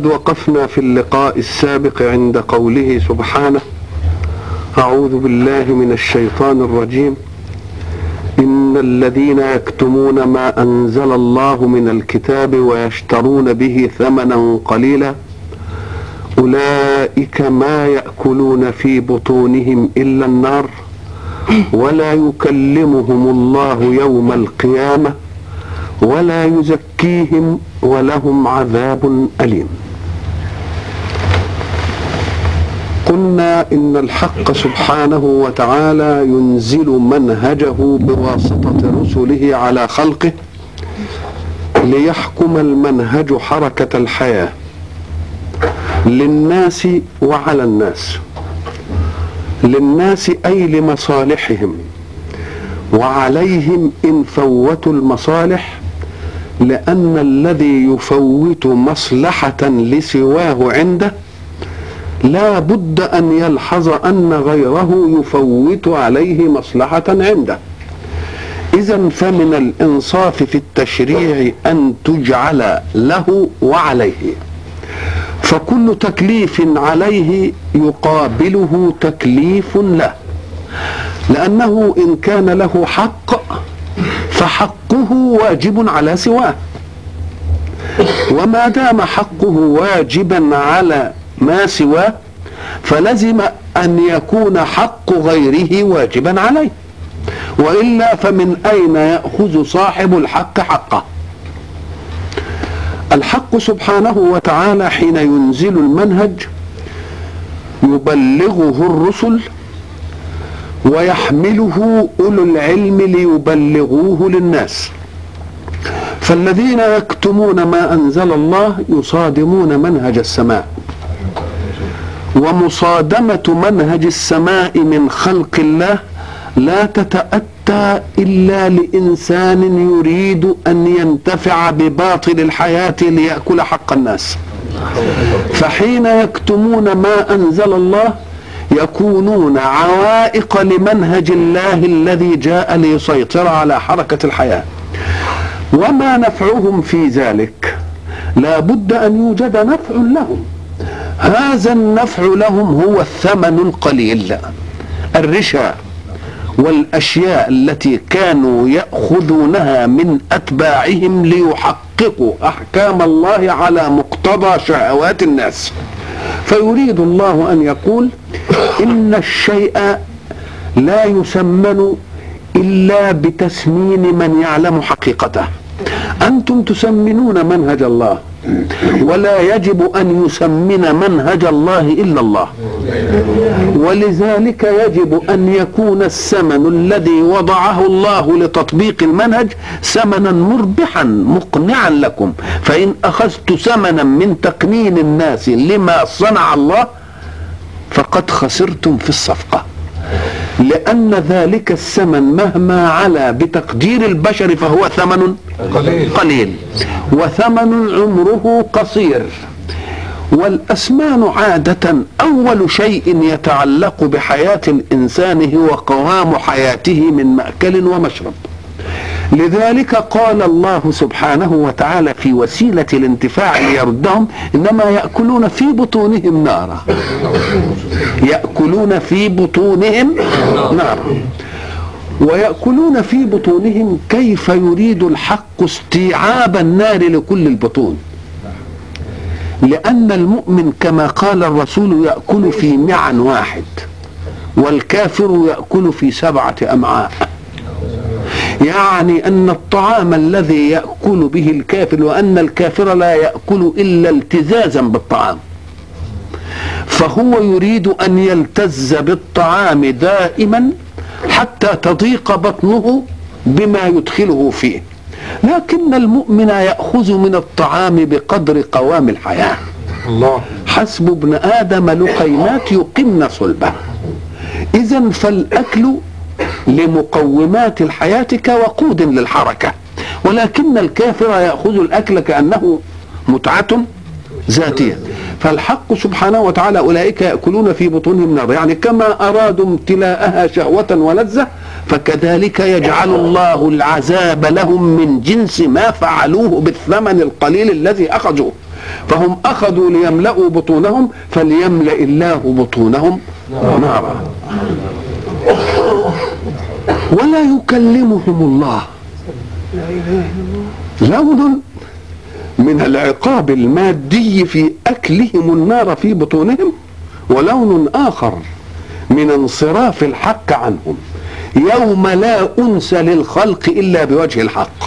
وقد وقفنا في اللقاء السابق عند قوله سبحانه أعوذ بالله من الشيطان الرجيم إن الذين يكتمون ما أنزل الله من الكتاب ويشترون به ثمنا قليلا أولئك ما يأكلون في بطونهم إلا النار ولا يكلمهم الله يوم القيامة ولا يزكيهم ولهم عذاب أليم قلنا إن الحق سبحانه وتعالى ينزل منهجه بواسطة رسله على خلقه ليحكم المنهج حركة الحياة للناس وعلى الناس للناس أي لمصالحهم وعليهم إن فوتوا المصالح لأن الذي يفوت مصلحة لسواه عنده لا بد أن يلحظ أن غيره يفوت عليه مصلحة عنده إذا فمن الإنصاف في التشريع أن تجعل له وعليه فكل تكليف عليه يقابله تكليف له لأنه إن كان له حق فحقه واجب على سواه وما دام حقه واجبا على ما سواه فلزم أن يكون حق غيره واجبا عليه وإلا فمن أين يأخذ صاحب الحق حقه الحق سبحانه وتعالى حين ينزل المنهج يبلغه الرسل ويحمله اولو العلم ليبلغوه للناس فالذين يكتمون ما انزل الله يصادمون منهج السماء ومصادمه منهج السماء من خلق الله لا تتاتى الا لانسان يريد ان ينتفع بباطل الحياه لياكل حق الناس فحين يكتمون ما انزل الله يكونون عوائق لمنهج الله الذي جاء ليسيطر على حركة الحياة وما نفعهم في ذلك لا بد أن يوجد نفع لهم هذا النفع لهم هو الثمن القليل الرشا والأشياء التي كانوا يأخذونها من أتباعهم ليحققوا أحكام الله على مقتضى شهوات الناس فيريد الله أن يقول إن الشيء لا يسمن إلا بتسمين من يعلم حقيقته أنتم تسمنون منهج الله ولا يجب أن يسمن منهج الله إلا الله ولذلك يجب أن يكون الثمن الذي وضعه الله لتطبيق المنهج ثمنا مربحا مقنعا لكم فإن أخذت ثمنا من تقنين الناس لما صنع الله فقد خسرتم في الصفقة لأن ذلك الثمن مهما علا بتقدير البشر فهو ثمن قليل. قليل وثمن عمره قصير والأسمان عادة أول شيء يتعلق بحياة الإنسان هو قوام حياته من مأكل ومشرب لذلك قال الله سبحانه وتعالى في وسيلة الانتفاع ليردهم إنما يأكلون في بطونهم نارا يأكلون في بطونهم نارا ويأكلون في بطونهم كيف يريد الحق استيعاب النار لكل البطون لأن المؤمن كما قال الرسول يأكل في معا واحد والكافر يأكل في سبعة أمعاء يعني أن الطعام الذي يأكل به الكافر وأن الكافر لا يأكل إلا التزازا بالطعام فهو يريد أن يلتز بالطعام دائما حتى تضيق بطنه بما يدخله فيه لكن المؤمن يأخذ من الطعام بقدر قوام الحياة الله حسب ابن آدم لقيمات يقمن صلبه إذا فالأكل لمقومات الحياة كوقود للحركة ولكن الكافر يأخذ الأكل كأنه متعة ذاتية فالحق سبحانه وتعالى أولئك يأكلون في بطونهم نار يعني كما أرادوا امتلاءها شهوة ولذة فكذلك يجعل الله العذاب لهم من جنس ما فعلوه بالثمن القليل الذي أخذوه فهم اخذوا ليملأوا بطونهم فليملأ الله بطونهم نارا ولا يكلمهم الله لون من العقاب المادي في اكلهم النار في بطونهم ولون اخر من انصراف الحق عنهم يوم لا انس للخلق الا بوجه الحق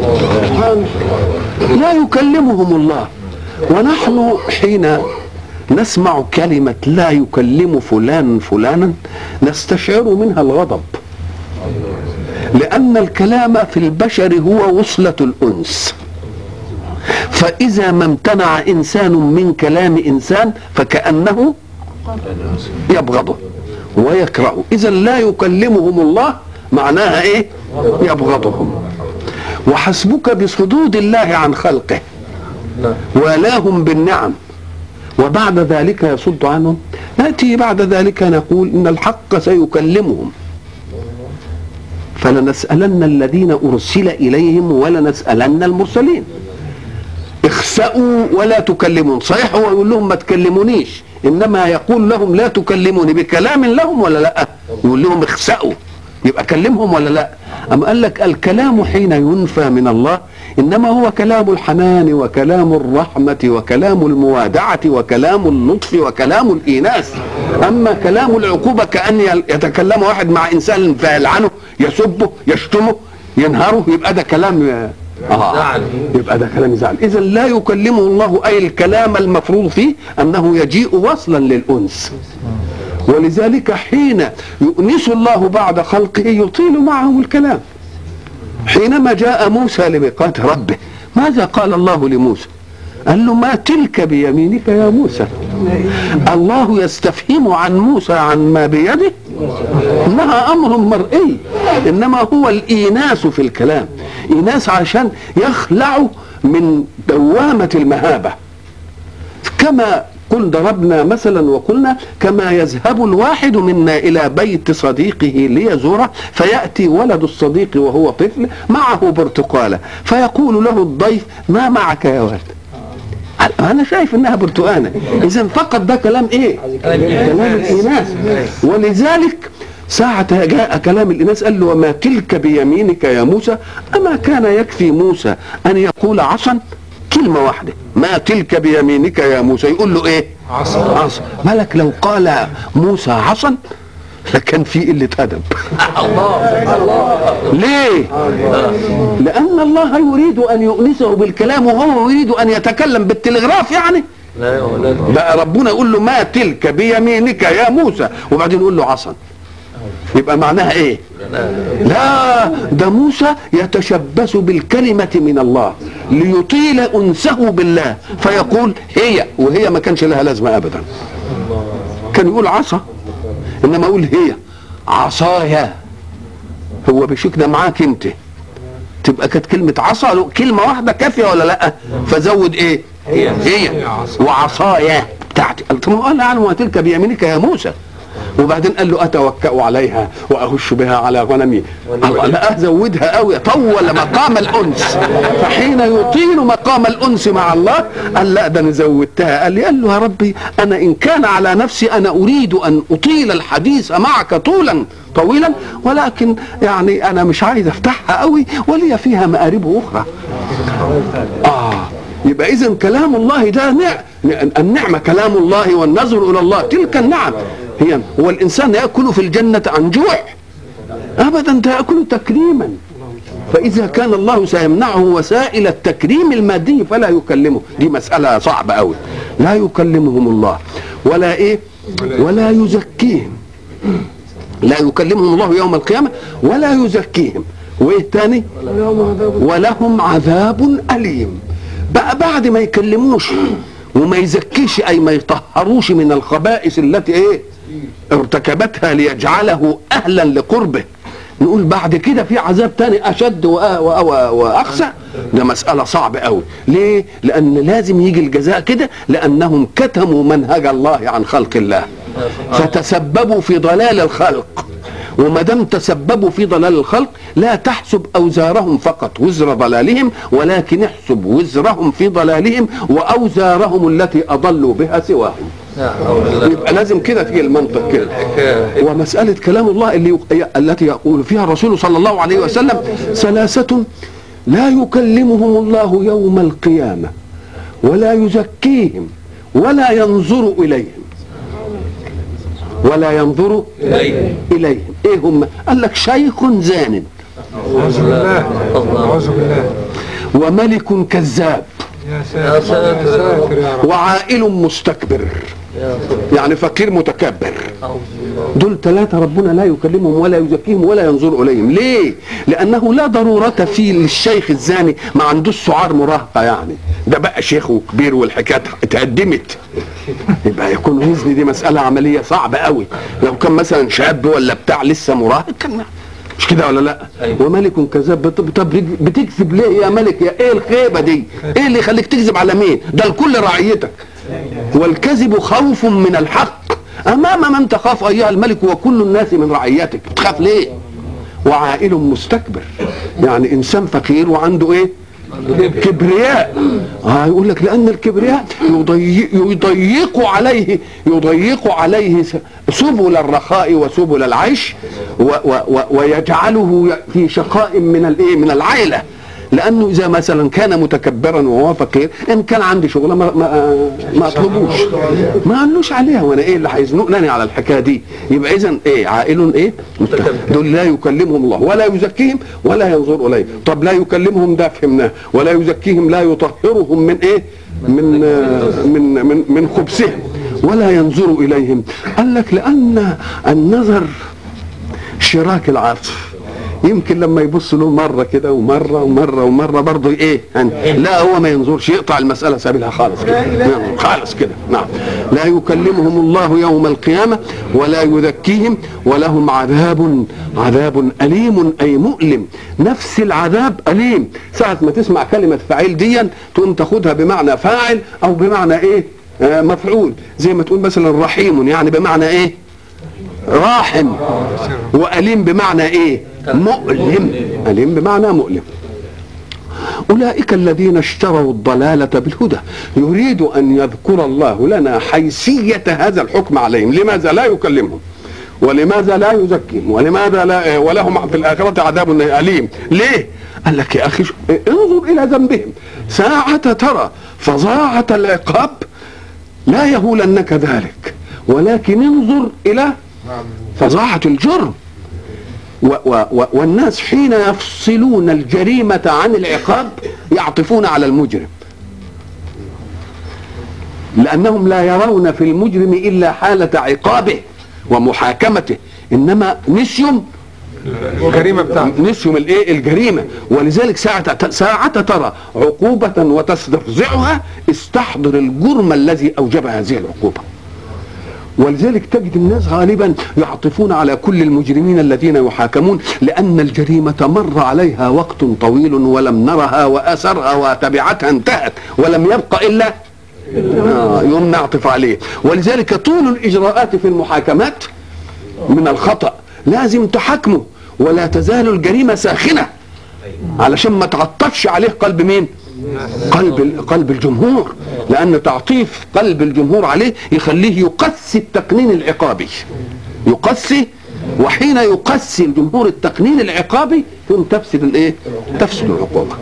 لا يكلمهم الله ونحن حين نسمع كلمة لا يكلم فلان فلانا نستشعر منها الغضب لأن الكلام في البشر هو وصلة الأنس فإذا ما امتنع إنسان من كلام إنسان فكأنه يبغضه ويكرهه إذا لا يكلمهم الله معناها إيه يبغضهم وحسبك بصدود الله عن خلقه ولاهم بالنعم وبعد ذلك يصد عنهم ناتي بعد ذلك نقول ان الحق سيكلمهم فلنسالن الذين ارسل اليهم ولنسالن المرسلين اخسأوا ولا تكلمون صحيح هو يقول لهم ما تكلمونيش انما يقول لهم لا تكلموني بكلام لهم ولا لا يقول لهم اخسأوا يبقى كلمهم ولا لا أم قال لك الكلام حين ينفى من الله إنما هو كلام الحنان وكلام الرحمة وكلام الموادعة وكلام اللطف وكلام الإيناس أما كلام العقوبة كأن يتكلم واحد مع إنسان فيلعنه يسبه يشتمه ينهره يبقى ده كلام آه يبقى ده كلام يزعل إذا لا يكلمه الله أي الكلام المفروض فيه أنه يجيء وصلا للأنس ولذلك حين يؤنس الله بعد خلقه يطيل معه الكلام حينما جاء موسى لميقات ربه ماذا قال الله لموسى قال له ما تلك بيمينك يا موسى الله يستفهم عن موسى عن ما بيده انها امر مرئي انما هو الايناس في الكلام ايناس عشان يخلع من دوامه المهابه كما قل ضربنا مثلا وقلنا كما يذهب الواحد منا الى بيت صديقه ليزوره فياتي ولد الصديق وهو طفل معه برتقاله فيقول له الضيف ما معك يا ولد انا شايف انها برتقانه اذا فقط ده كلام ايه كلام الاناث ولذلك ساعة جاء كلام الإناث قال له وما تلك بيمينك يا موسى أما كان يكفي موسى أن يقول عصا كلمة واحدة ما تلك بيمينك يا موسى يقول له ايه عصا عصا مالك لو قال موسى عصا لكان في قلة أدب ليه لأن الله يريد أن يؤنسه بالكلام وهو يريد أن يتكلم بالتلغراف يعني بقى ربنا يقول له ما تلك بيمينك يا موسى وبعدين يقول له عصا يبقى معناها ايه لا ده موسى يتشبث بالكلمة من الله ليطيل أنسه بالله فيقول هي وهي ما كانش لها لازمة أبدا كان يقول عصا إنما يقول هي عصايا هو بيشوك ده معاك انت تبقى كانت كلمة عصا كلمة واحدة كافية ولا لا فزود ايه هي, هي وعصايا بتاعتي قلت له قال اعلم تلك بيمينك يا موسى وبعدين قال له اتوكا عليها واهش بها على غنمي لا ازودها قوي طول مقام الانس فحين يطيل مقام الانس مع الله قال لا ده انا زودتها قال لي قال له يا ربي انا ان كان على نفسي انا اريد ان اطيل الحديث معك طولا طويلا ولكن يعني انا مش عايز افتحها قوي ولي فيها مآرب اخرى اه يبقى اذا كلام الله ده نعم النعمه كلام الله والنظر الى الله تلك النعم هي هو الانسان ياكل في الجنه عن جوع ابدا ده ياكل تكريما فاذا كان الله سيمنعه وسائل التكريم المادي فلا يكلمه دي مساله صعبه قوي لا يكلمهم الله ولا ايه ولا يزكيهم لا يكلمهم الله يوم القيامه ولا يزكيهم وايه تاني ولهم عذاب اليم بقى بعد ما يكلموش وما يزكيش اي ما يطهروش من الخبائث التي ايه ارتكبتها ليجعله اهلا لقربه نقول بعد كده في عذاب تاني اشد واخسى ده مسألة صعبة قوي ليه لان لازم يجي الجزاء كده لانهم كتموا منهج الله عن خلق الله فتسببوا في ضلال الخلق وما دام تسببوا في ضلال الخلق لا تحسب اوزارهم فقط وزر ضلالهم ولكن احسب وزرهم في ضلالهم واوزارهم التي اضلوا بها سواهم يبقى لازم كده تيجي المنطق كده ومسألة كلام الله اللي التي يقول فيها الرسول صلى الله عليه وسلم ثلاثة لا يكلمهم الله يوم القيامة ولا يزكيهم ولا ينظر إليهم ولا ينظر إليهم. إليهم إيه هم قال لك شيخ زان أعوذ بالله أعوذ بالله وملك كذاب يا ساتر يا ساتر يا رب وعائل مستكبر يا سبحان يعني فقير متكبر أعوذ بالله دول ثلاثة ربنا لا يكلمهم ولا يزكيهم ولا ينظر إليهم ليه؟ لأنه لا ضرورة في للشيخ الزاني ما عندوش سعار مراهقة يعني ده بقى شيخ وكبير والحكاية اتقدمت يبقى يكون يزني دي مسألة عملية صعبة قوي لو كان مثلا شاب ولا بتاع لسه مراهق كان مش كده ولا لا أيوة. وملك كذاب طب طب بتكذب ليه يا ملك يا ايه الخيبه دي ايه اللي يخليك تكذب على مين ده الكل رعيتك والكذب خوف من الحق امام من تخاف ايها الملك وكل الناس من رعيتك تخاف ليه وعائل مستكبر يعني انسان فقير وعنده ايه كبرياء اه يقول لك لان الكبرياء يضيق يضيق عليه يضيق عليه س- سبل الرخاء وسبل العيش و و و ويجعله في شقاء من الايه من العيله لانه اذا مثلا كان متكبرا وهو فقير ان كان عندي شغله ما ما ما اطلبوش ما قالوش عليها وانا ايه اللي هيزنقني على الحكايه دي يبقى اذا ايه عائل ايه دول لا يكلمهم الله ولا يزكيهم ولا ينظر اليهم طب لا يكلمهم ده فهمناه ولا يزكيهم لا يطهرهم من ايه من آه، من من من خبثهم ولا ينظر اليهم قال لك لان النظر شراك العاطف يمكن لما يبص له مره كده ومره ومره ومره برضه ايه يعني لا هو ما ينظرش يقطع المساله سبيلها خالص كده نعم، خالص كده نعم لا يكلمهم الله يوم القيامه ولا يزكيهم ولهم عذاب عذاب اليم اي مؤلم نفس العذاب اليم ساعه ما تسمع كلمه فاعل ديا تقوم تاخدها بمعنى فاعل او بمعنى ايه آه مفعول زي ما تقول مثلا رحيم يعني بمعنى ايه راحم وأليم بمعنى ايه مؤلم أليم بمعنى مؤلم أولئك الذين اشتروا الضلالة بالهدى يريد أن يذكر الله لنا حيثية هذا الحكم عليهم لماذا لا يكلمهم ولماذا لا يزكيهم ولماذا لا ولهم في الآخرة عذاب أليم ليه قال لك يا أخي انظر إلى ذنبهم ساعة ترى فظاعة العقاب لا يهولنك ذلك ولكن انظر إلى فظاعة الجرم و و و والناس حين يفصلون الجريمة عن العقاب يعطفون على المجرم لأنهم لا يرون في المجرم إلا حالة عقابه ومحاكمته إنما نسيهم الجريمة بتاعته نسيهم الايه الجريمه ولذلك ساعة ساعة ترى عقوبة وتستفزعها استحضر الجرم الذي اوجب هذه العقوبة ولذلك تجد الناس غالبا يعطفون على كل المجرمين الذين يحاكمون لان الجريمه مر عليها وقت طويل ولم نرها واثرها وتبعتها انتهت ولم يبق الا آه يوم نعطف عليه ولذلك طول الاجراءات في المحاكمات من الخطا لازم تحاكمه ولا تزال الجريمه ساخنه علشان ما تعطفش عليه قلب مين قلب قلب الجمهور لان تعطيف قلب الجمهور عليه يخليه يقسي التقنين العقابي يقسي وحين يقسي الجمهور التقنين العقابي ثم تفسد الايه تفسد العقوبه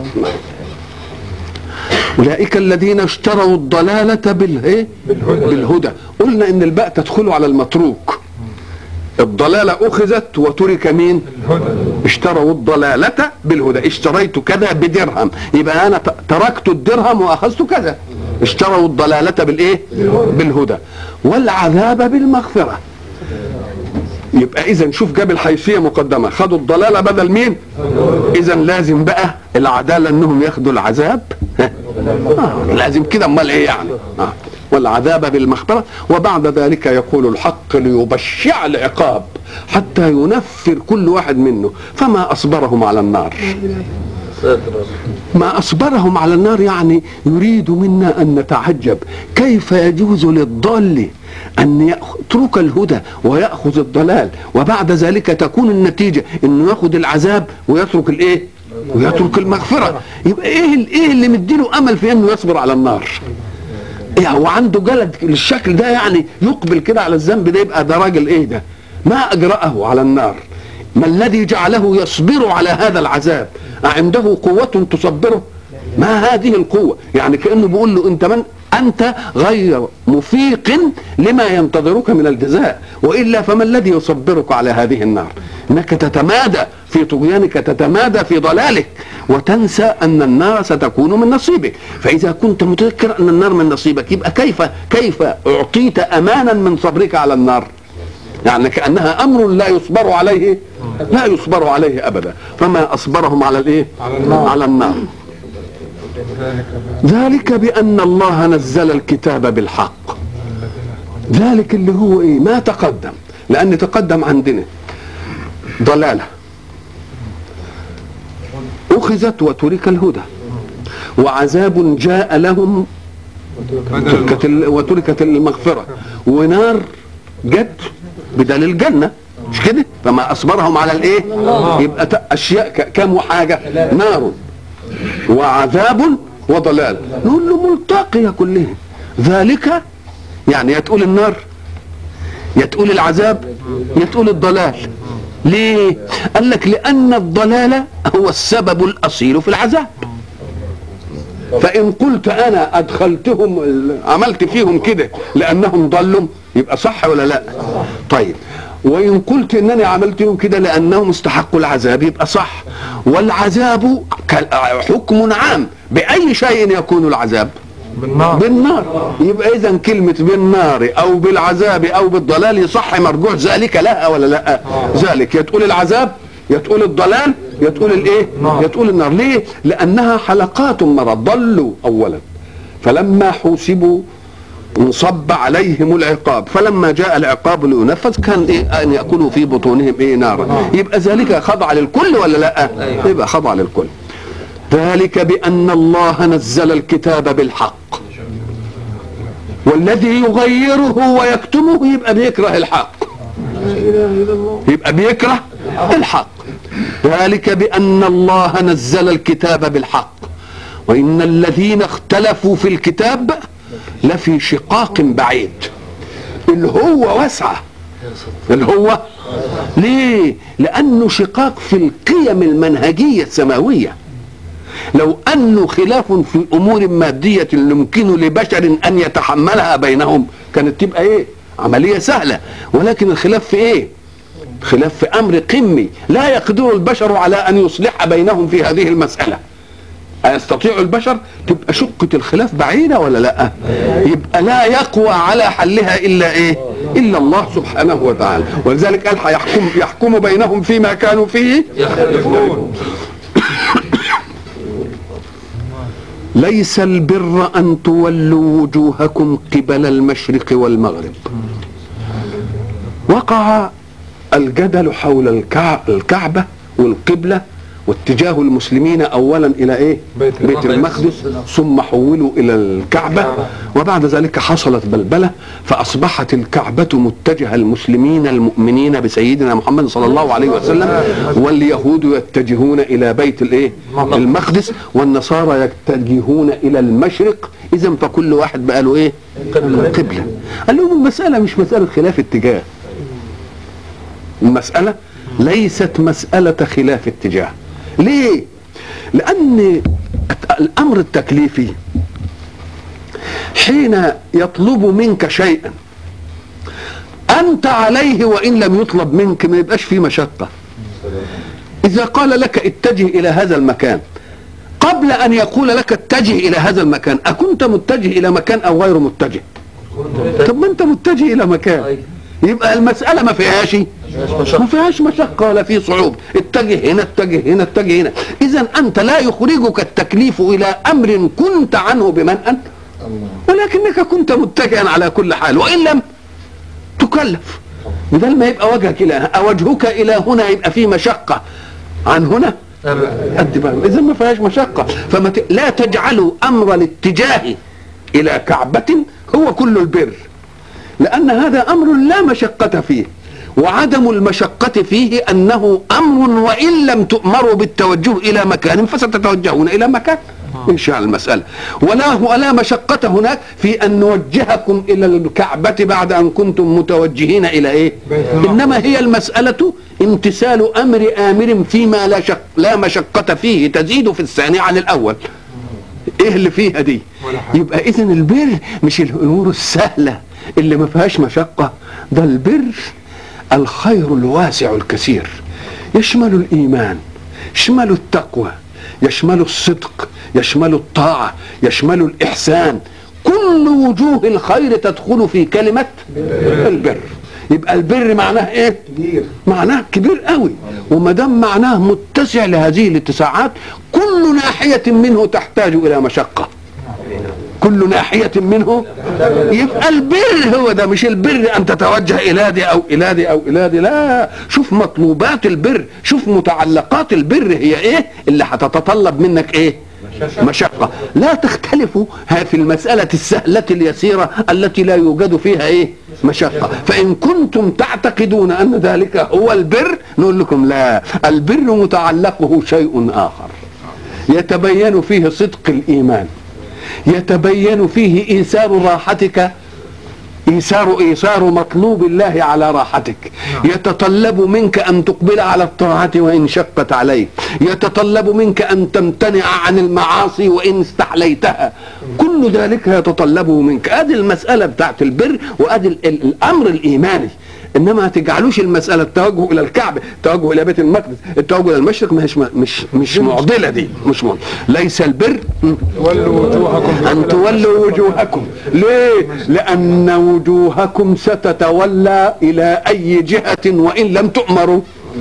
اولئك الذين اشتروا الضلاله بالايه بالهدى قلنا ان الباء تدخل على المتروك الضلالة أخذت وترك مين الهدى اشتروا الضلالة بالهدى اشتريت كذا بدرهم يبقى أنا ت- تركت الدرهم وأخذت كذا اشتروا الضلالة بالإيه بالهدى والعذاب بالمغفرة يبقى إذا شوف جاب الحيثية مقدمة خدوا الضلالة بدل مين إذا لازم بقى العدالة أنهم ياخدوا العذاب ها؟ آه لازم كده أمال إيه يعني آه. والعذاب بالمغفرة وبعد ذلك يقول الحق ليبشع العقاب حتى ينفر كل واحد منه فما أصبرهم على النار ساتر ما أصبرهم على النار يعني يريد منا أن نتعجب كيف يجوز للضال أن يترك الهدى ويأخذ الضلال وبعد ذلك تكون النتيجة أنه يأخذ العذاب ويترك الإيه ويترك المغفرة يبقى إيه, إيه اللي مديله أمل في أنه يصبر على النار يعني وعنده جلد للشكل ده يعني يقبل كده على الذنب ده يبقى ده راجل ايه ده ما اجرأه على النار ما الذي جعله يصبر على هذا العذاب عنده قوة تصبره ما هذه القوة يعني كأنه بيقول له انت من انت غير مفيق لما ينتظرك من الجزاء والا فما الذي يصبرك على هذه النار انك تتمادى في طغيانك تتمادى في ضلالك وتنسى ان النار ستكون من نصيبك فاذا كنت متذكر ان النار من نصيبك يبقى كيف كيف اعطيت امانا من صبرك على النار يعني كانها امر لا يصبر عليه لا يصبر عليه ابدا فما اصبرهم على الايه على النار. على النار ذلك بأن الله نزل الكتاب بالحق ذلك اللي هو ايه ما تقدم لأن تقدم عندنا ضلالة أخذت وترك الهدى وعذاب جاء لهم تركت ال- وتركت المغفرة ونار جت بدل الجنة مش كده فما أصبرهم على الإيه يبقى ت- أشياء ك- كم حاجة نار وعذاب وضلال نقول له ملتقية كلهم ذلك يعني يا تقول النار يا تقول العذاب يا تقول الضلال ليه قال لك لأن الضلال هو السبب الأصيل في العذاب فإن قلت أنا أدخلتهم عملت فيهم كده لأنهم ضلوا يبقى صح ولا لا طيب وإن قلت إنني عملت فيهم كده لأنهم استحقوا العذاب يبقى صح والعذاب ك- حكم عام بأي شيء يكون العذاب بالنار بالنار يبقى اذا كلمه بالنار او بالعذاب او بالضلال يصح مرجوع ذلك لها ولا لا ذلك يا تقول العذاب يا تقول الضلال يا تقول الايه يا تقول النار ليه لانها حلقات مرض ضلوا اولا فلما حوسبوا انصب عليهم العقاب فلما جاء العقاب لينفذ كان إيه ان ياكلوا في بطونهم ايه نارا يبقى ذلك خضع للكل ولا لا يبقى خضع للكل ذلك بأن الله نزل الكتاب بالحق والذي يغيره ويكتمه يبقى بيكره الحق يبقى بيكره الحق ذلك بأن الله نزل الكتاب بالحق وإن الذين اختلفوا في الكتاب لفي شقاق بعيد اللي هو واسعه اللي هو ليه لأنه شقاق في القيم المنهجية السماوية لو أنه خلاف في أمور مادية يمكن لبشر أن يتحملها بينهم كانت تبقى إيه عملية سهلة ولكن الخلاف في إيه خلاف في أمر قمي لا يقدر البشر على أن يصلح بينهم في هذه المسألة أيستطيع البشر تبقى شقة الخلاف بعيدة ولا لا يبقى لا يقوى على حلها إلا إيه إلا الله سبحانه وتعالى ولذلك قال هيحكم يحكم بينهم فيما كانوا فيه يخلفون ليس البر أن تولوا وجوهكم قبل المشرق والمغرب وقع الجدل حول الكع- الكعبة والقبلة واتجاه المسلمين أولا إلى إيه بيت بيت المقدس ثم حولوا إلى الكعبة وبعد ذلك حصلت بلبلة فأصبحت الكعبة متجهة المسلمين المؤمنين بسيدنا محمد صلى الله عليه وسلم واليهود يتجهون إلى بيت الإيه المقدس والنصارى يتجهون إلى المشرق إذا فكل واحد بقى له إيه قبلة قال لهم المسألة مش مسألة خلاف اتجاه المسألة ليست مسألة خلاف اتجاه ليه؟ لأن الأمر التكليفي حين يطلب منك شيئا أنت عليه وإن لم يطلب منك ما يبقاش فيه مشقة إذا قال لك اتجه إلى هذا المكان قبل أن يقول لك اتجه إلى هذا المكان أكنت متجه إلى مكان أو غير متجه طب ما أنت متجه إلى مكان يبقى المسألة ما فيهاش ما فيهاش مشقة ولا في صعوبة اتجه هنا اتجه هنا اتجه هنا إذا أنت لا يخرجك التكليف إلى أمر كنت عنه بمنأ ولكنك كنت متجها على كل حال وإن لم تكلف بدل ما يبقى وجهك إلى وجهك إلى هنا يبقى فيه مشقة عن هنا قد بقى اذا ما فيهاش مشقه فما ت... لا تجعلوا امر الاتجاه الى كعبه هو كل البر لان هذا امر لا مشقه فيه وعدم المشقة فيه أنه أمر وإن لم تؤمروا بالتوجه إلى مكان فستتوجهون إلى مكان إن شاء المسألة ولا ولا مشقة هناك في أن نوجهكم إلى الكعبة بعد أن كنتم متوجهين إلى إيه إنما هي المسألة امتثال أمر آمر فيما لا, شق لا مشقة فيه تزيد في الثاني عن الأول ايه اللي فيها دي يبقى اذا البر مش الامور السهله اللي ما فيهاش مشقه ده البر الخير الواسع الكثير يشمل الايمان يشمل التقوى يشمل الصدق يشمل الطاعه يشمل الاحسان كل وجوه الخير تدخل في كلمه البر يبقى البر معناه ايه كبير معناه كبير قوي وما دام معناه متسع لهذه الاتساعات كل ناحيه منه تحتاج الى مشقه كل ناحية منه يبقى البر هو ده مش البر أن تتوجه إلى دي أو إلى دي أو إلى دي لا شوف مطلوبات البر شوف متعلقات البر هي إيه اللي هتتطلب منك إيه مشقة لا تختلفوا ها في المسألة السهلة اليسيرة التي لا يوجد فيها إيه مشقة فإن كنتم تعتقدون أن ذلك هو البر نقول لكم لا البر متعلقه شيء آخر يتبين فيه صدق الإيمان يتبين فيه إيثار راحتك إيثار إيثار مطلوب الله على راحتك يتطلب منك أن تقبل على الطاعة وإن شقت عليك يتطلب منك أن تمتنع عن المعاصي وإن استحليتها كل ذلك يتطلبه منك أدي المسألة بتاعت البر وأدي ال- ال- الأمر الإيماني انما ما تجعلوش المساله التوجه الى الكعبه التوجه الى بيت المقدس التوجه الى المشرق مش مش مش معضله دي مش معضلة. ليس البر ولوا وجوهكم أن تولوا وجوهكم ليه؟ لأن وجوهكم ستتولى إلى أي جهة وإن لم تؤمروا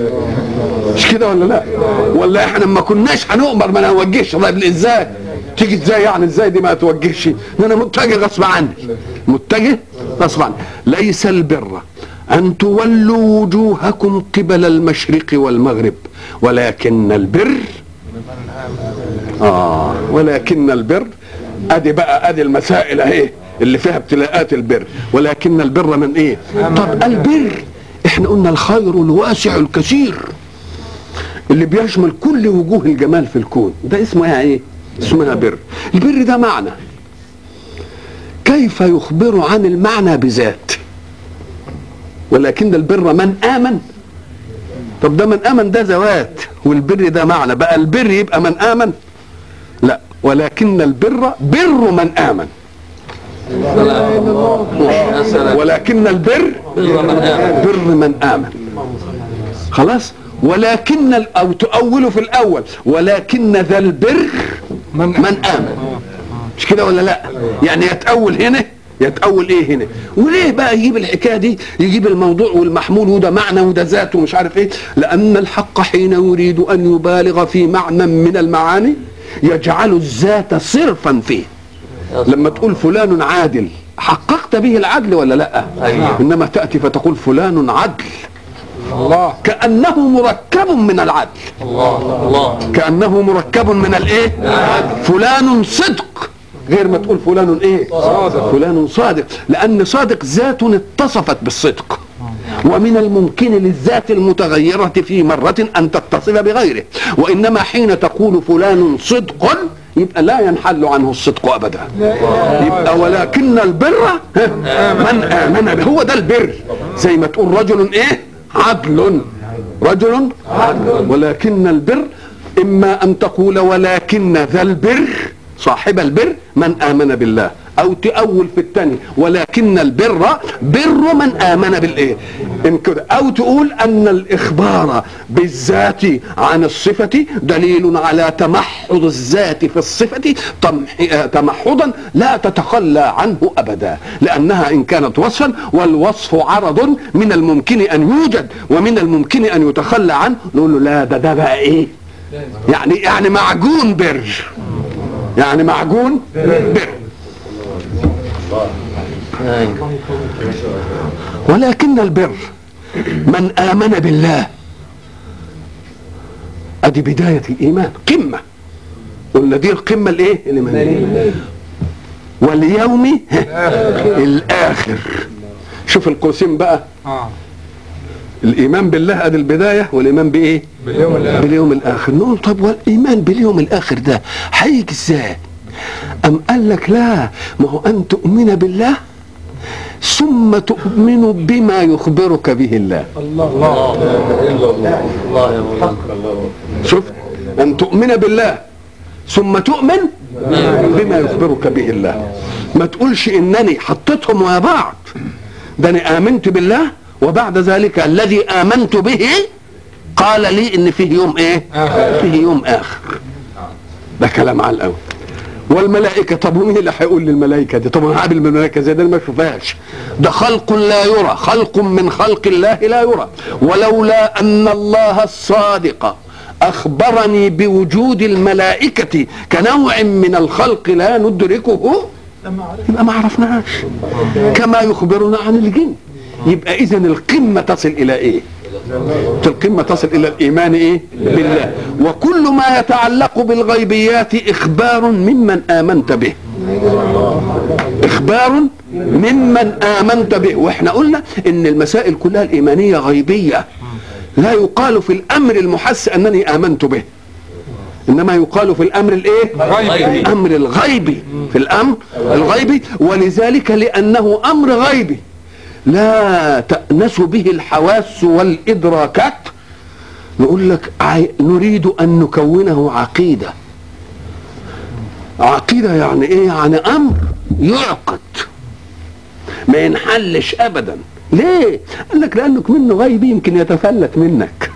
مش كده ولا لا ولا احنا ما كناش هنؤمر ما نوجهش طيب ازاي تيجي ازاي يعني ازاي دي ما توجهش ده انا متجه غصب عني متجه غصب عني ليس البر ان تولوا وجوهكم قبل المشرق والمغرب ولكن البر آه ولكن البر ادي بقى ادي المسائل اهي اللي فيها ابتلاءات البر ولكن البر من ايه طب البر احنا قلنا الخير الواسع الكثير اللي بيشمل كل وجوه الجمال في الكون ده اسمها ايه اسمها بر البر ده معنى كيف يخبر عن المعنى بذات ولكن البر من امن طب ده من امن ده ذوات والبر ده معنى بقى البر يبقى من امن لا ولكن البر بر من امن يا سلام ولكن البر بر من آمن. بر من امن خلاص ولكن ال- او تؤوله في الاول ولكن ذا البر من من امن مش كده ولا لا يعني يتأول هنا يتأول ايه هنا وليه بقى يجيب الحكايه دي يجيب الموضوع والمحمول وده معنى وده ذات ومش عارف ايه لان الحق حين يريد ان يبالغ في معنى من المعاني يجعل الذات صرفا فيه لما تقول فلان عادل حققت به العدل ولا لا أيوة. انما تاتي فتقول فلان عدل الله كانه مركب من العدل الله الله كانه مركب من الايه فلان صدق غير ما تقول فلان ايه صادق. فلان صادق لان صادق ذات اتصفت بالصدق ومن الممكن للذات المتغيرة في مرة أن تتصف بغيره وإنما حين تقول فلان صدق يبقى لا ينحل عنه الصدق أبدا يبقى ولكن البر ها، من آمن به هو ده البر زي ما تقول رجل إيه عدل رجل عدل ولكن البر إما أن تقول ولكن ذا البر صاحب البر من آمن بالله أو تأول في الثاني ولكن البر بر من آمن بالإيه إن كده أو تقول أن الإخبار بالذات عن الصفة دليل على تمحض الذات في الصفة تمح- آه، تمحضا لا تتخلى عنه أبدا لأنها إن كانت وصفا والوصف عرض من الممكن أن يوجد ومن الممكن أن يتخلى عنه نقول له لا ده ده بقى إيه يعني يعني معجون بر يعني معجون بر أيوة. ولكن البر من آمن بالله ادي بدايه الايمان قمه قلنا دي القمه الايه الايمانيه واليوم الاخر شوف القوسين بقى اه الايمان بالله ادي البدايه والايمان بايه باليوم الاخر باليوم الاخر نقول طب والايمان باليوم الاخر ده هيجي ازاي ام قال لك لا ما هو ان تؤمن بالله ثم تؤمن بما يخبرك به الله الله الله الله يا مولانا شوف ان تؤمن بالله ثم تؤمن بما يخبرك به الله ما تقولش انني حطيتهم ويا بعض ده انا امنت بالله وبعد ذلك الذي امنت به قال لي ان فيه يوم ايه آخر. فيه يوم اخر ده كلام على الاول والملائكه طب ومين اللي هيقول للملائكه دي طب انا هقابل الملائكه زي ده أنا ما اشوفهاش ده خلق لا يرى خلق من خلق الله لا يرى ولولا ان الله الصادق اخبرني بوجود الملائكه كنوع من الخلق لا ندركه يبقى ما عرفناهاش كما يخبرنا عن الجن يبقى اذا القمه تصل الى ايه القمة تصل إلى الإيمان إيه؟ بالله وكل ما يتعلق بالغيبيات إخبار ممن آمنت به إخبار ممن آمنت به وإحنا قلنا إن المسائل كلها الإيمانية غيبية لا يقال في الأمر المحس أنني آمنت به إنما يقال في الأمر الإيه؟ غيبي. الأمر الغيبي في الأمر الغيبي ولذلك لأنه أمر غيبي لا تأنس به الحواس والإدراكات نقول لك عي- نريد أن نكونه عقيدة عقيدة يعني إيه يعني أمر يعقد ما ينحلش أبدا ليه قال لك لأنك منه غيبي يمكن يتفلت منك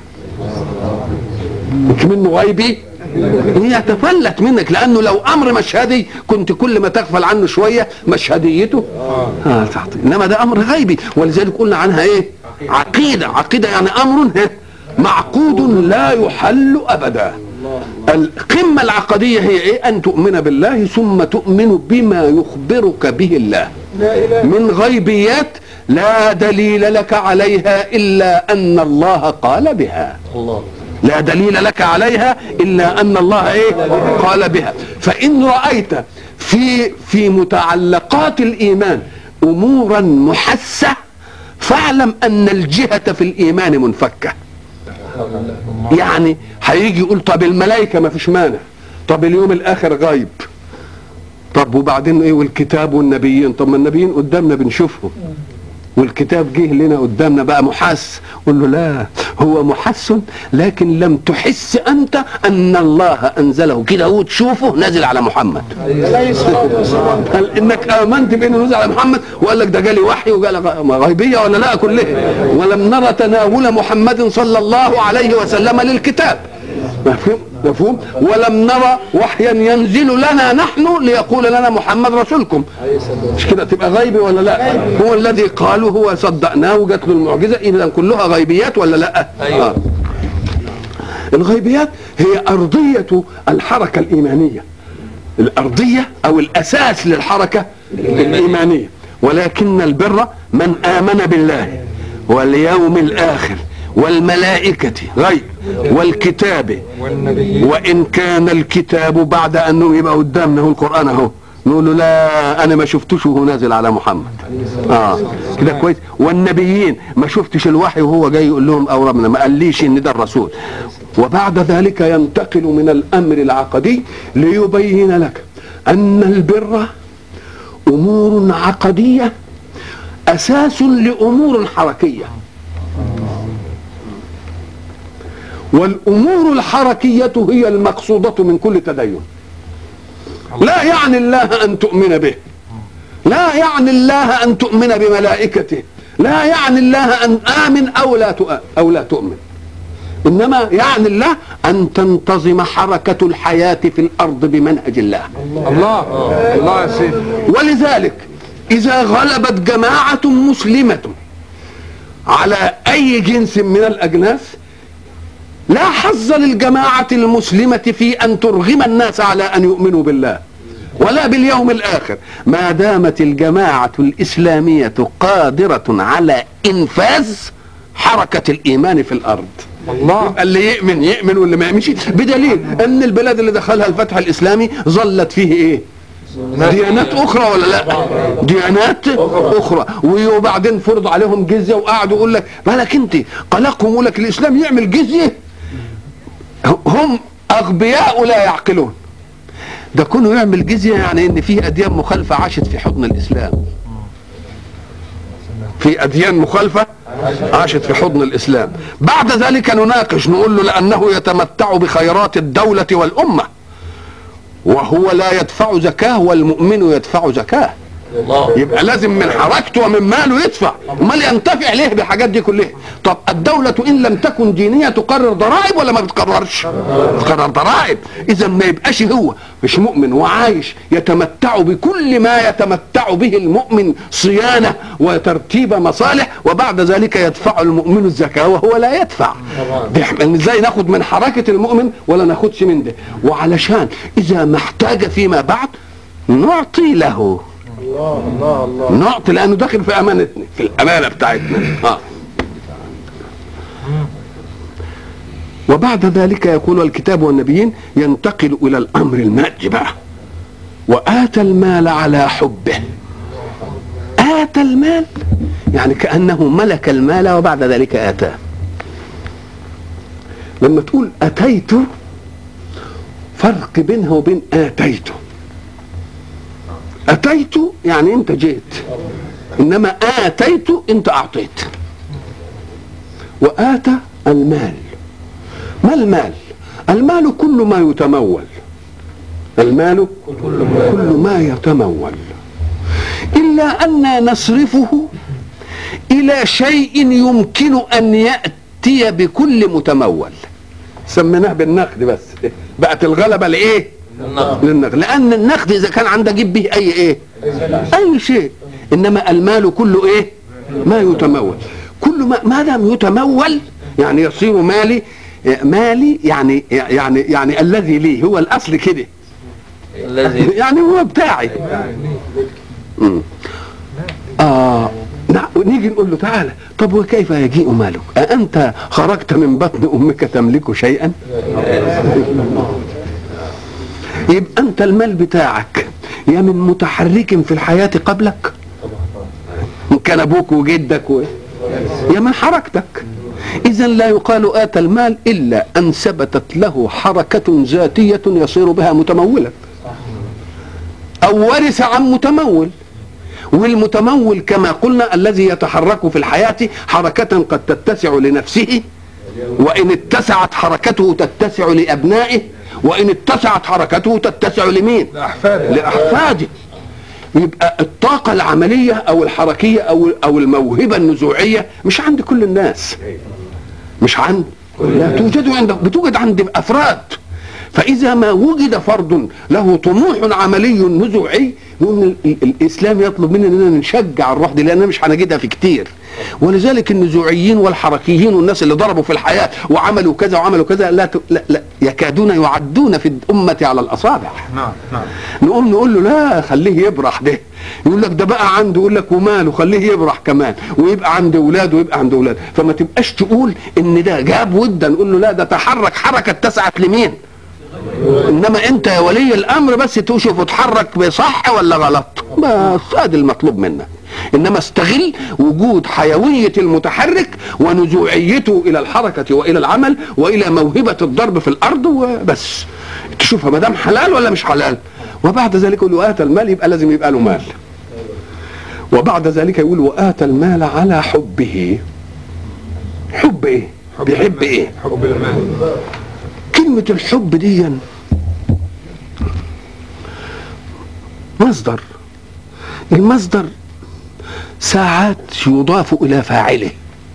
يمكن منه غيبي يتفلت منك لانه لو امر مشهدي كنت كل ما تغفل عنه شويه مشهديته اه تحت انما ده امر غيبي ولذلك قلنا عنها ايه عقيده عقيده يعني امر ها، معقود لا يحل ابدا القمه العقديه هي ايه ان تؤمن بالله ثم تؤمن بما يخبرك به الله من غيبيات لا دليل لك عليها الا ان الله قال بها الله لا دليل لك عليها الا ان الله ايه قال بها فان رايت في في متعلقات الايمان امورا محسه فاعلم ان الجهه في الايمان منفكه يعني هيجي يقول طب الملائكه ما فيش مانع طب اليوم الاخر غيب طب وبعدين ايه والكتاب والنبيين طب ما النبيين قدامنا بنشوفهم والكتاب جه لنا قدامنا بقى محس قل له لا هو محس لكن لم تحس انت ان الله انزله كده هو تشوفه نازل على محمد قال انك امنت بانه نزل على محمد وقال لك ده جالي وحي وقال لك ما غيبيه ولا لا كلها ولم نرى تناول محمد صلى الله عليه وسلم للكتاب مفهوم مفهوم ولم نرى وحيا ينزل لنا نحن ليقول لنا محمد رسولكم مش كده تبقى غيبي ولا لا هو الذي قالوا هو صدقناه وجات له المعجزه اذا كلها غيبيات ولا لا أيوة. آه. الغيبيات هي ارضيه الحركه الايمانيه الارضيه او الاساس للحركه الايمانيه ولكن البر من امن بالله واليوم الاخر والملائكه غيب والكتاب والنبي وان كان الكتاب بعد انه يبقى قدامنا هو القران اهو نقول له لا انا ما شفتوش وهو نازل على محمد اه كده كويس والنبيين ما شفتش الوحي وهو جاي يقول لهم اورمنا ما قاليش ان ده الرسول وبعد ذلك ينتقل من الامر العقدي ليبين لك ان البر امور عقديه اساس لامور حركيه والامور الحركيه هي المقصوده من كل تدين لا يعني الله ان تؤمن به لا يعني الله ان تؤمن بملائكته لا يعني الله ان امن او لا تؤمن او لا تؤمن انما يعني الله ان تنتظم حركه الحياه في الارض بمنهج الله الله الله يا سيدي ولذلك اذا غلبت جماعه مسلمه على اي جنس من الاجناس لا حظ للجماعه المسلمه في ان ترغم الناس على ان يؤمنوا بالله ولا باليوم الاخر ما دامت الجماعه الاسلاميه قادره على انفاذ حركه الايمان في الارض الله. يبقى اللي يؤمن يؤمن واللي ما يؤمنش بدليل ان البلاد اللي دخلها الفتح الاسلامي ظلت فيه ايه ديانات اخرى ولا لا ديانات اخرى وبعدين فرض عليهم جزيه وقعدوا يقول لك بالك انت قلقهم يقول لك الاسلام يعمل جزيه هم اغبياء لا يعقلون ده كونه يعمل جزيه يعني ان فيه اديان مخالفه عاشت في حضن الاسلام في اديان مخالفه عاشت في حضن الاسلام بعد ذلك نناقش نقول له لانه يتمتع بخيرات الدوله والامه وهو لا يدفع زكاه والمؤمن يدفع زكاه الله يبقى لازم من حركته ومن ماله يدفع امال ينتفع ليه بالحاجات دي كلها طب الدولة ان لم تكن دينية تقرر ضرائب ولا ما بتقررش تقرر ضرائب اذا ما يبقاش هو مش مؤمن وعايش يتمتع بكل ما يتمتع به المؤمن صيانة وترتيب مصالح وبعد ذلك يدفع المؤمن الزكاة وهو لا يدفع دي إحنا ازاي ناخد من حركة المؤمن ولا ناخدش من ده وعلشان اذا ما احتاج فيما بعد نعطي له نعطي لانه داخل في امانتنا في الامانه بتاعتنا اه وبعد ذلك يقول الكتاب والنبيين ينتقل الى الامر المادي بقى واتى المال على حبه اتى المال يعني كانه ملك المال وبعد ذلك اتاه لما تقول اتيت فرق بينها وبين اتيته اتيت يعني انت جيت انما اتيت انت اعطيت واتى المال ما المال المال كل ما يتمول المال كل ما يتمول الا ان نصرفه الى شيء يمكن ان ياتي بكل متمول سميناه بالنقد بس بقت الغلبه لايه النقد للنقد لان النقد اذا كان عندك جيب به اي ايه اي شيء انما المال كله ايه ما يتمول كل ما ما دام يتمول يعني يصير مالي مالي يعني يعني يعني الذي لي هو الاصل كده الذي يعني هو بتاعي مم. اه نع- نيجي نقول له تعالى طب وكيف يجيء مالك أأنت خرجت من بطن أمك تملك شيئا يبقى أنت المال بتاعك يا من متحرك في الحياة قبلك إن كان أبوك وجدك و... يا من حركتك إذا لا يقال آتى المال إلا أن ثبتت له حركة ذاتية يصير بها متمولا أو ورث عن متمول والمتمول كما قلنا الذي يتحرك في الحياة حركة قد تتسع لنفسه وإن اتسعت حركته تتسع لأبنائه وإن اتسعت حركته تتسع لمين؟ لأحفاده لأحفاده يبقى الطاقة العملية أو الحركية أو أو الموهبة النزوعية مش عند كل الناس مش عند لا توجد عند بتوجد عند أفراد فإذا ما وجد فرد له طموح عملي نزوعي نقول ال- ال- الإسلام يطلب منا أننا نشجع الروح دي لأننا مش هنجدها في كتير ولذلك النزوعيين والحركيين والناس اللي ضربوا في الحياة وعملوا كذا وعملوا كذا لا, ت- لا, لا يكادون يعدون في الأمة على الأصابع نعم نعم نقوم نقول له لا خليه يبرح ده يقول لك ده بقى عنده يقول لك وماله خليه يبرح كمان ويبقى عند اولاده ويبقى عند اولاده فما تبقاش تقول ان ده جاب ودا نقول له لا ده تحرك حركه اتسعت لمين انما انت يا ولي الامر بس تشوف اتحرك بصح ولا غلط بس ادي المطلوب منك انما استغل وجود حيويه المتحرك ونزوعيته الى الحركه والى العمل والى موهبه الضرب في الارض وبس تشوفها ما دام حلال ولا مش حلال وبعد ذلك يقول واتى المال يبقى لازم يبقى له مال وبعد ذلك يقول واتى المال على حبه حب ايه بيحب ايه حب المال كلمة الحب دي مصدر المصدر ساعات يضاف إلى فاعله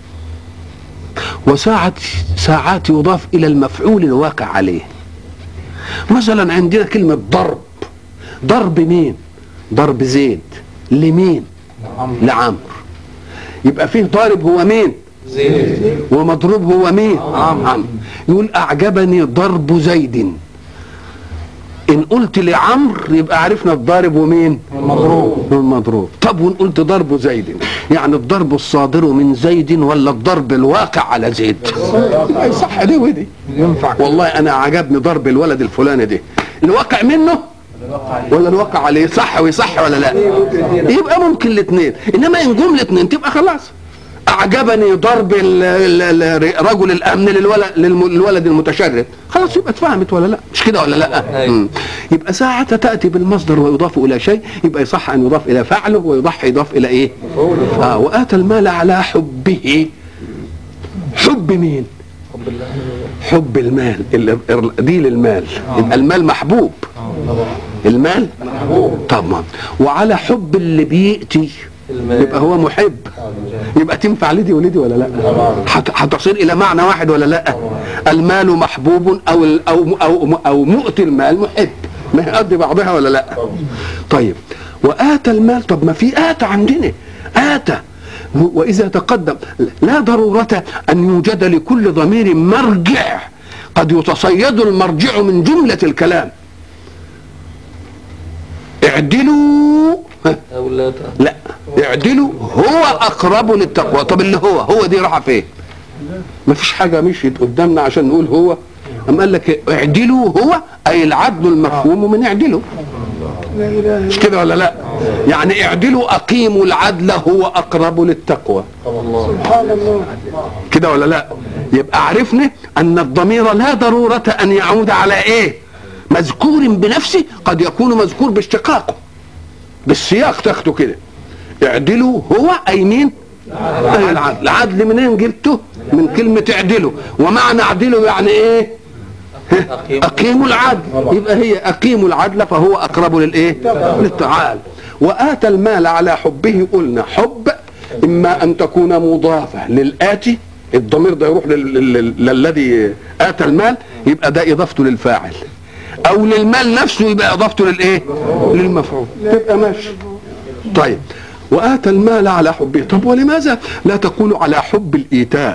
وساعات ساعات يضاف إلى المفعول الواقع عليه مثلا عندنا كلمة ضرب ضرب مين ضرب زيد لمين لعمرو يبقى فيه ضارب هو مين زيد ومضروب هو مين عمرو يقول اعجبني ضرب زيد ان قلت لعمرو يبقى عرفنا الضارب ومين المضروب المضروب طب وان قلت ضرب زيد يعني الضرب الصادر من زيد ولا الضرب الواقع على زيد أي صح دي ودي ينفع والله انا عجبني ضرب الولد الفلاني ده الواقع منه ولا الواقع عليه صح ويصح ولا لا يبقى ممكن الاثنين انما ان جم الاثنين تبقى خلاص اعجبني ضرب ال- ال- ال- رجل الامن للولد للم- للولد المتشرد خلاص يبقى اتفهمت ولا لا مش كده ولا لا أيوة. مم. يبقى ساعة تأتي بالمصدر ويضاف إلى شيء يبقى يصح أن يضاف إلى فعله ويضح يضاف إلى إيه آه وآتى المال على حبه حب مين حب المال ال- دي للمال يبقى المال محبوب المال طبعا وعلى حب اللي بيأتي المال. يبقى هو محب يبقى تنفع لدي ولدي ولا لا هت- هتصير الى معنى واحد ولا لا المال محبوب او ال- او او او مؤتي المال محب ما هي قد بعضها ولا لا طيب واتى المال طب ما في اتى عندنا اتى واذا تقدم لا ضروره ان يوجد لكل ضمير مرجع قد يتصيد المرجع من جمله الكلام اعدلوا ها، أو لا ت- لا اعدلوا هو اقرب للتقوى طب اللي هو هو دي راحه فين ما فيش حاجه مشيت قدامنا عشان نقول هو أم قال لك اعدلوا هو اي العدل المفهوم من اعدلوا مش كده ولا لا يعني اعدلوا اقيموا العدل هو اقرب للتقوى كده ولا لا يبقى عرفنا ان الضمير لا ضروره ان يعود على ايه مذكور بنفسه قد يكون مذكور باشتقاقه بالسياق تاخده كده اعدلوا هو اي مين اي العدل العدل منين جبته من كلمة اعدلوا ومعنى اعدلوا يعني ايه أقيم اقيموا العدل يبقى هي اقيموا العدل فهو اقرب للايه للتعال واتى المال على حبه قلنا حب اما ان تكون مضافه للاتي الضمير ده يروح لل- لل- للذي اتى المال يبقى ده اضافته للفاعل او للمال نفسه يبقى اضافته للايه للمفعول تبقى ماشي طيب واتى المال على حبه طب ولماذا لا تقول على حب الايتاء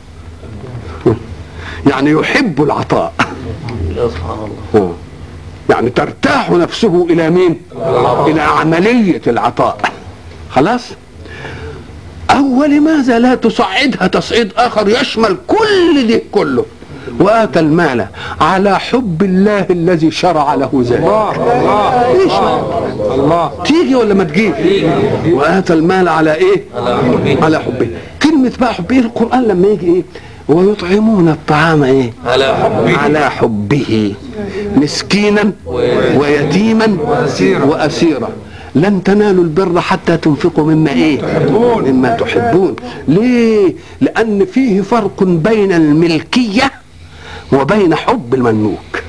يعني يحب العطاء يا سبحان الله آه. يعني ترتاح نفسه الى مين الى عمليه العطاء خلاص او لماذا لا تصعدها تصعيد اخر يشمل كل ده كله واتى المال على حب الله الذي شرع له ذلك الله الله ايش الله تيجي ولا ما تجيش واتى المال على ايه على حبه على حبه كلمه بقى حبه القران لما يجي ايه ويطعمون الطعام ايه على حبه على حبه مسكينا ويتيما وأسيرا. واسيرا لن تنالوا البر حتى تنفقوا مما ايه تحبون. مما تحبون ليه لان فيه فرق بين الملكيه وبين حب المملوك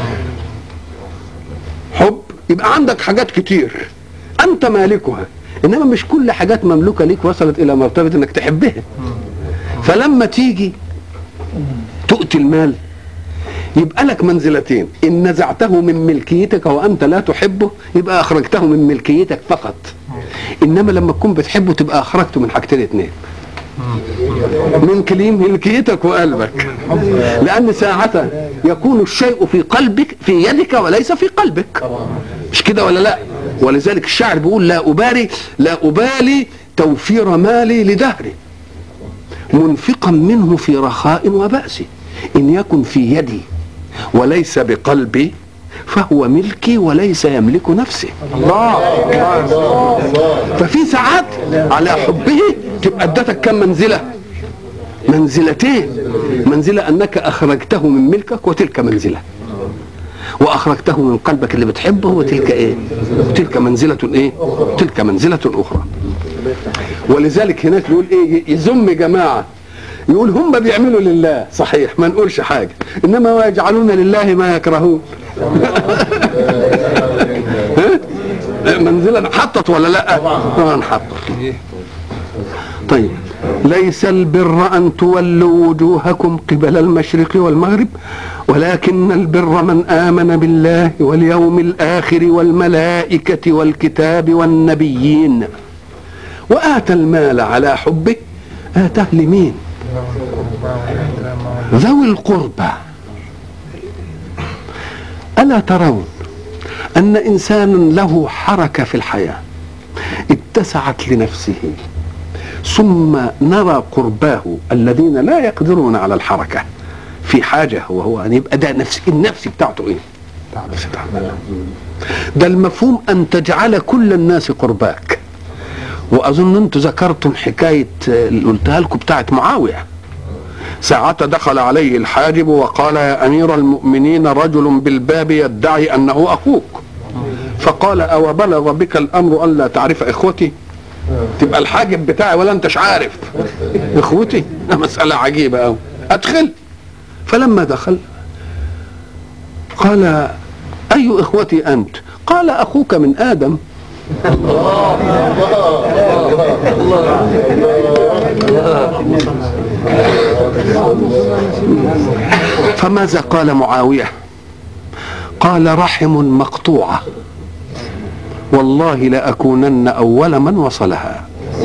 حب يبقى عندك حاجات كتير انت مالكها انما مش كل حاجات مملوكه ليك وصلت الى مرتبه انك تحبها فلما تيجي تؤتي المال يبقى لك منزلتين ان نزعته من ملكيتك وانت لا تحبه يبقى اخرجته من ملكيتك فقط انما لما تكون بتحبه تبقى اخرجته من حاجتين اتنين من كليم ملكيتك وقلبك لان ساعتها يكون الشيء في قلبك في يدك وليس في قلبك مش كده ولا لا ولذلك الشاعر بيقول لا ابالي لا ابالي توفير مالي لدهري منفقا منه في رخاء وبأس إن يكن في يدي وليس بقلبي فهو ملكي وليس يملك نفسه الله الله ففي ساعات على حبه تبقى ادتك كم منزلة منزلتين منزلة أنك أخرجته من ملكك وتلك منزلة وأخرجته من قلبك اللي بتحبه وتلك إيه وتلك منزلة إيه تلك منزلة أخرى ولذلك هناك يقول ايه يذم جماعه يقول هم بيعملوا لله صحيح ما نقولش حاجه انما ويجعلون لله ما يكرهون ها؟ منزلا حطت ولا لا؟ اه انحطت طيب ليس البر ان تولوا وجوهكم قبل المشرق والمغرب ولكن البر من امن بالله واليوم الاخر والملائكه والكتاب والنبيين وآتى المال على حبه آتاه لمين ذوي القربى ألا ترون أن إنسانا له حركة في الحياة اتسعت لنفسه ثم نرى قرباه الذين لا يقدرون على الحركة في حاجة وهو أن يبقى ده نفس النفس بتاعته إيه؟ ده المفهوم أن تجعل كل الناس قرباك وأظن أنتم ذكرتم حكاية آه، اللي قلتها لكم بتاعت معاوية ساعة دخل عليه الحاجب وقال يا أمير المؤمنين رجل بالباب يدعي أنه أخوك فقال أو بلغ بك الأمر أن لا تعرف إخوتي تبقى الحاجب بتاعي ولا أنتش عارف إخوتي ده مسألة عجيبة أوي أدخل فلما دخل قال أي إخوتي أنت قال أخوك من آدم فماذا قال معاوية قال رحم مقطوعة والله لأكونن أول من وصلها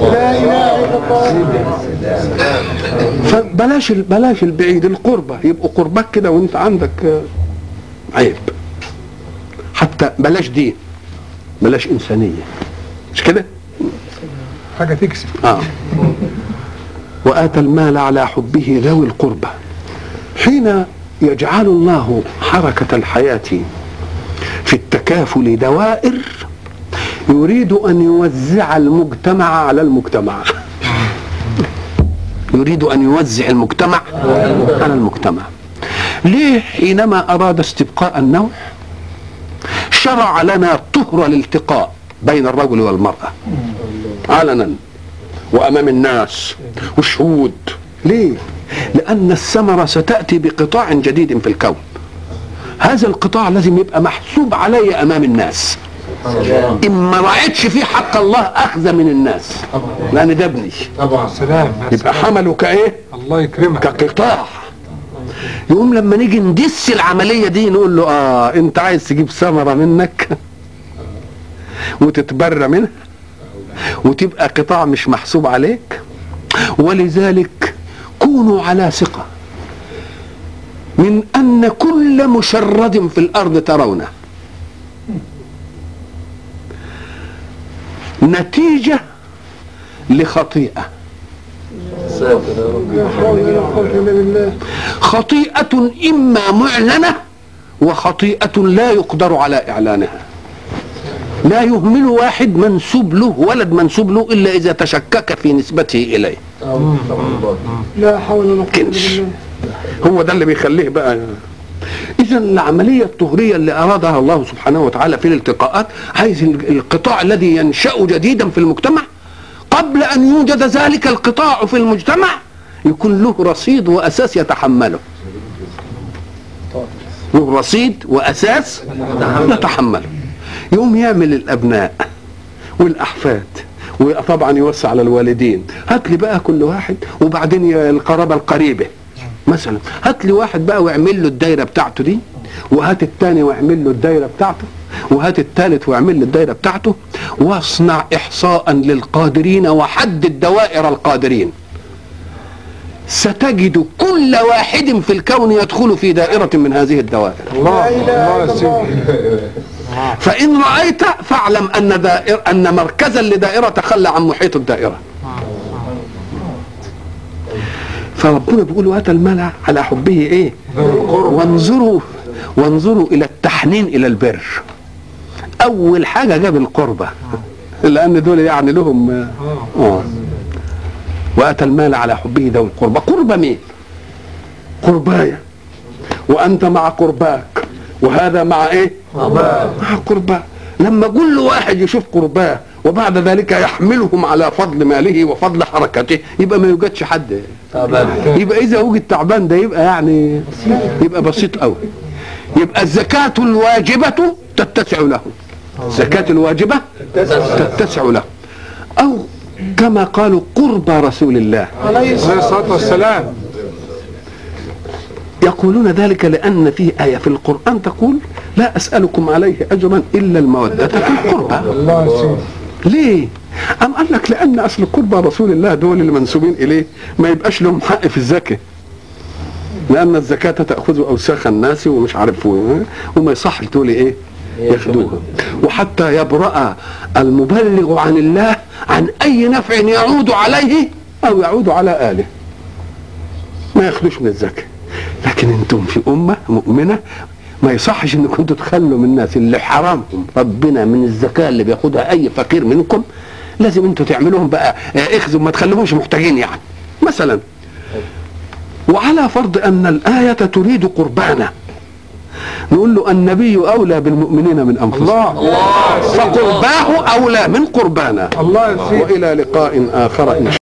فبلاش بلاش البعيد القربة يبقوا قربك كده وانت عندك آه، عيب حتى بلاش دين بلاش إنسانية مش كده؟ حاجة تكسب آه. وآتى المال على حبه ذوي القربى حين يجعل الله حركة الحياة في التكافل دوائر يريد أن يوزع المجتمع على المجتمع يريد أن يوزع المجتمع على المجتمع ليه حينما أراد استبقاء النوع شرع لنا طهر الالتقاء بين الرجل والمرأة علنا وامام الناس وشهود ليه لان الثمره ستاتي بقطاع جديد في الكون هذا القطاع لازم يبقى محسوب علي امام الناس ان ما راعيتش فيه حق الله اخذ من الناس لان ده ابني طبعا سلام يبقى حمله كايه الله يكرمك كقطاع يقوم لما نيجي ندس العمليه دي نقول له اه انت عايز تجيب ثمره منك وتتبرى منها وتبقى قطاع مش محسوب عليك ولذلك كونوا على ثقه من ان كل مشرد في الارض ترونه نتيجه لخطيئه خطيئة إما معلنة وخطيئة لا يقدر على إعلانها لا يهمل واحد منسوب له ولد منسوب له إلا إذا تشكك في نسبته إليه لا حول ولا قوة كنش إلا بالله هو ده اللي بيخليه بقى إذا العملية الطهرية اللي أرادها الله سبحانه وتعالى في الالتقاءات عايز القطاع الذي ينشأ جديدا في المجتمع قبل أن يوجد ذلك القطاع في المجتمع يكون له رصيد وأساس يتحمله له رصيد وأساس يتحمله يقوم يعمل الأبناء والأحفاد وطبعا يوسع على الوالدين هات لي بقى كل واحد وبعدين ي- القرابة القريبة مثلا هات لي واحد بقى واعمل له الدايرة بتاعته دي وهات التاني واعمل له الدايرة بتاعته وهات التالت واعمل له الدايرة بتاعته واصنع إحصاء للقادرين وحدد دوائر القادرين ستجد كل واحد في الكون يدخل في دائرة من هذه الدوائر الله الله يا سيدي فإن رأيت فاعلم أن دائر أن مركزا لدائرة تخلى عن محيط الدائرة فربنا بيقول واتى المال على حبه ايه وانظروا وانظروا الى التحنين الى البر اول حاجه جاب القربة لان دول يعني لهم اه واتى المال على حبه ذوي القربى قربة مين قربايا وانت مع قرباك وهذا مع ايه مع قرباه لما كل واحد يشوف قرباه وبعد ذلك يحملهم على فضل ماله وفضل حركته يبقى ما يوجدش حد يبقى اذا وجد تعبان ده يبقى يعني يبقى بسيط قوي يبقى الزكاة الواجبة تتسع له الزكاة الواجبة تتسع له او كما قالوا قرب رسول الله عليه الصلاة والسلام يقولون ذلك لأن فيه آية في القرآن تقول لا أسألكم عليه أجرا إلا المودة في القربى الله يا سيدي ليه؟ أم قال لك لأن أصل قربى رسول الله دول اللي منسوبين إليه ما يبقاش لهم حق في الزكاة لأن الزكاة تأخذ أوساخ الناس ومش عارف و- وما يصح تقولي إيه ياخدوها وحتى يبرأ المبلغ عن الله عن أي نفع يعود عليه أو يعود على آله ما ياخدوش من الزكاة لكن انتم في أمة مؤمنة ما يصحش انكم تتخلوا من الناس اللي حرامهم ربنا من الزكاة اللي بياخدها أي فقير منكم لازم انتوا تعملوهم بقى اه، اخذوا ما تخلوهمش محتاجين يعني مثلا وعلى فرض أن الآية تريد قربانا نقول له النبي أولى بالمؤمنين من أنفسهم الله فقرباه أولى من قربانا الله يسير وإلى لقاء آخر إن شاء